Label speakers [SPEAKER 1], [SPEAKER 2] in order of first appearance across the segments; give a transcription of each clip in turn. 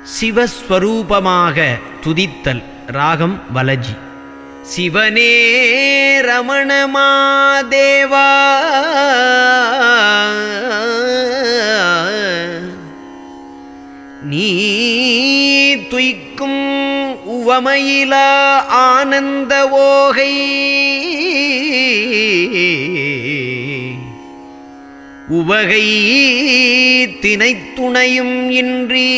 [SPEAKER 1] சிவஸ்வரூபமாக துதித்தல் ராகம் வலஜி சிவனே ரமணமாதேவா நீ துய்க்கும் உவமையிலா ஆனந்த ஓகை உவகை தினைத்துணையும் இன்றி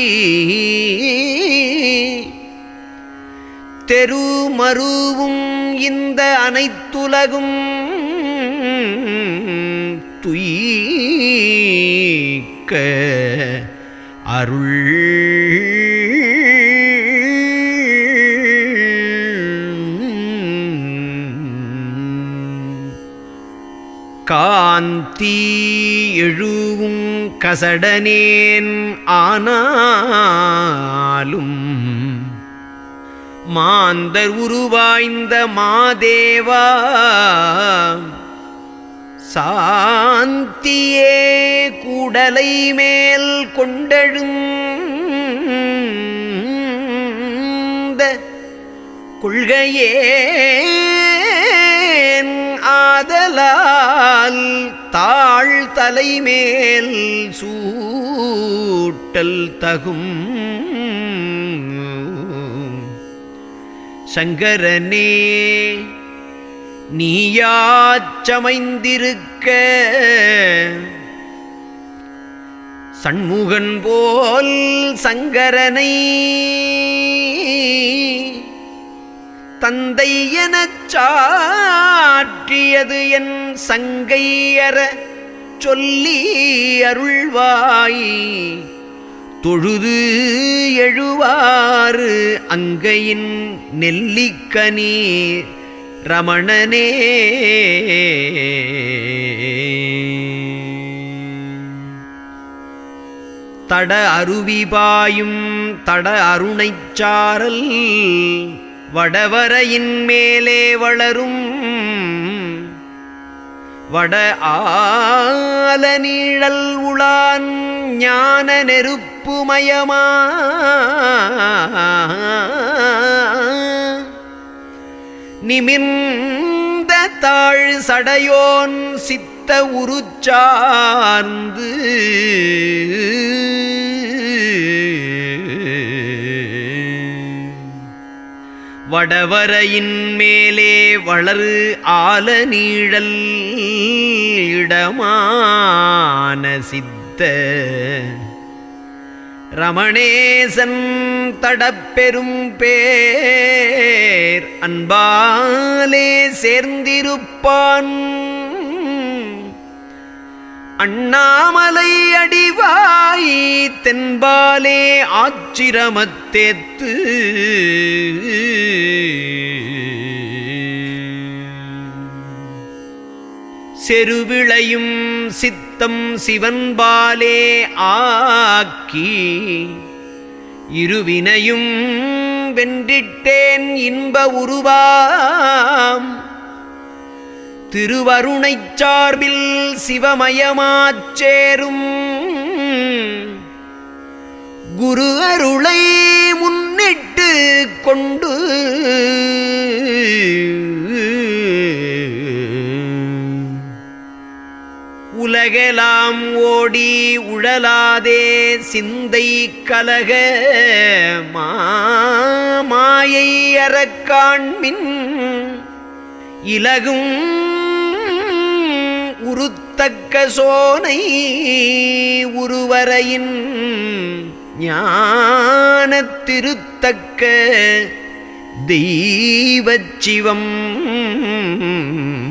[SPEAKER 1] தெருமருவும் இந்த அனைத்துலகும் துய்க்க அருள் காந்தி எழுவும் கசடனேன் ஆனாலும் மாந்தர் உருவாய்ந்த மாதேவா சாந்தியே கூடலை மேல் கொண்டெழுந்த கொள்கையே ஆதலால் தாழ் தலைமேல் சூட்டல் தகும் சங்கரனே நீயாச்சமைந்திருக்க சண்முகன் போல் சங்கரனை தந்தை எனச் சாற்றியது என் சங்கையற சொல்லி அருள்வாய் தொழுது எழுவாறு அங்கையின் நெல்லிக்கனி ரமணனே தட அருவிபாயும் தட அருணைச்சாரல் வடவரையின் மேலே வளரும் வட ஆல நீழல் உளான் ஞான நெருப்புமயமா நிமிர்ந்த தாழ் சடையோன் சித்த உருச்சார்ந்து வடவரையின் மேலே வளரு ஆல நீழல் இடமான சித்த ரமணேசன் தடப்பெரும் பேர் அன்பாலே சேர்ந்திருப்பான் அண்ணாமலை அடிவாய் தென்பாலே ஆச்சிரமத்தேத்து செருவிளையும் சித்தம் சிவன்பாலே ஆக்கி இருவினையும் வென்றிட்டேன் இன்ப உருவாம் திருவருணைச் சார்பில் சிவமயமாச் சேரும் குரு அருளை முன்னிட்டு கொண்டு உலகெலாம் ஓடி உழலாதே சிந்தை கலக மாயை அறக்காண்மின் இலகும் உருத்தக்க சோனை உருவரையின் ஞானத் திருத்தக்க தெய்வச் சிவம்